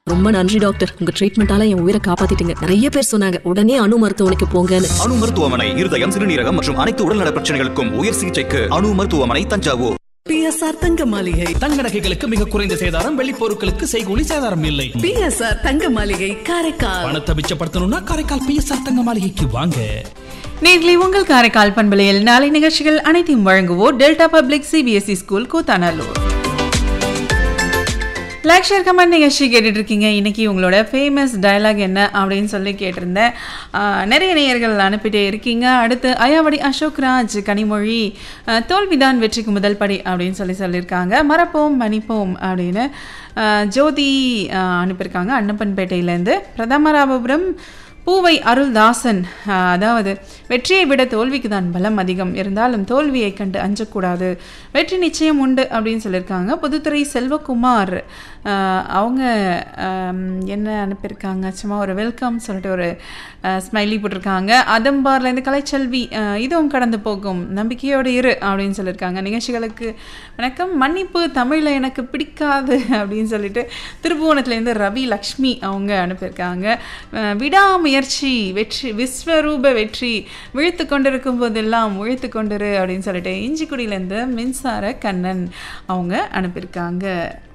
ரொம்ப நன்றி டாக்டர் உங்க ட்ரீட்மெண்டால என் உயிரை காப்பாத்திட்டீங்க நிறைய பேர் சொன்னாங்க உடனே அணு மருத்துவமனைக்கு போங்கன்னு அணு மருத்துவமனை இருதயம் சிறுநீரகம் மற்றும் அனைத்து உடல்நல பிரச்சனைகளுக்கும் உயர் சிகிச்சைக்கு அணு மருத்துவமனை தஞ்சாவூர் பிஎஸ்ஆர் தங்க மாளிகை தங்க நகைகளுக்கு மிக குறைந்த சேதாரம் வெள்ளி பொருட்களுக்கு செய்கூலி சேதாரம் இல்லை பிஎஸ்ஆர் தங்க மாளிகை காரைக்கால் பணத்தை மிச்சப்படுத்தணும்னா காரைக்கால் பிஎஸ்ஆர் தங்க மாளிகைக்கு வாங்க நேர்களை உங்கள் காரைக்கால் பண்பலையில் நாளை நிகழ்ச்சிகள் அனைத்தையும் வழங்குவோர் delta public CBSE school Koothanallur like share comment நிகழ்ச்சி கேட்டுட்டு இருக்கீங்க இன்னைக்கு உங்களோட ஃபேமஸ் டயலாக் என்ன அப்படின்னு சொல்லி கேட்டிருந்தேன் ஆஹ், நிறைய நேயர்கள் அனுப்பிட்டே இருக்கீங்க அடுத்து அயாவடி அசோக் ராஜ் கனிமொழி ஆஹ், தோல்விதான் வெற்றிக்கு முதல் படி அப்படின்னு சொல்லி சொல்லியிருக்காங்க மறப்போம் மன்னிப்போம் அப்படின்னு ஆஹ், ஜோதி ஆஹ், அனுப்பியிருக்காங்க அன்னப்பன்பேட்டையிலேருந்து பிரதமராபபுரம் பூவை அருள்தாசன் ஆஹ், அதாவது வெற்றியை விட தோல்விக்கு தான் பலம் அதிகம் இருந்தாலும் தோல்வியை கண்டு அஞ்சக்கூடாது வெற்றி நிச்சயம் உண்டு அப்படின்னு சொல்லியிருக்காங்க புதுத்துறை செல்வகுமார் ஆஹ், அவங்க ஆம், என்ன அனுப்பியிருக்காங்க சும்மா ஒரு வெல்கம் சொல்லிட்டு ஒரு ஸ்மைலி போட்டிருக்காங்க அதம்பார்லேருந்து கலைச்செல்வி ஆஹ், இதுவும் கடந்து போகும் நம்பிக்கையோடு இரு அப்படின்னு சொல்லியிருக்காங்க நிகழ்ச்சிகளுக்கு வணக்கம் மன்னிப்பு தமிழில் எனக்கு பிடிக்காது அப்படின்னு சொல்லிட்டு திருப்புவனத்துலேருந்து ரவி லக்ஷ்மி அவங்க அனுப்பியிருக்காங்க அஹ் விடாமுயற்சி வெற்றி விஸ்வரூப வெற்றி விழித்து கொண்டிருக்கும் போதெல்லாம் உழைத்து கொண்டிரு அப்படின்னு சொல்லிட்டு இஞ்சிக்குடியிலேருந்து மின்சார கண்ணன் அவங்க அனுப்பியிருக்காங்க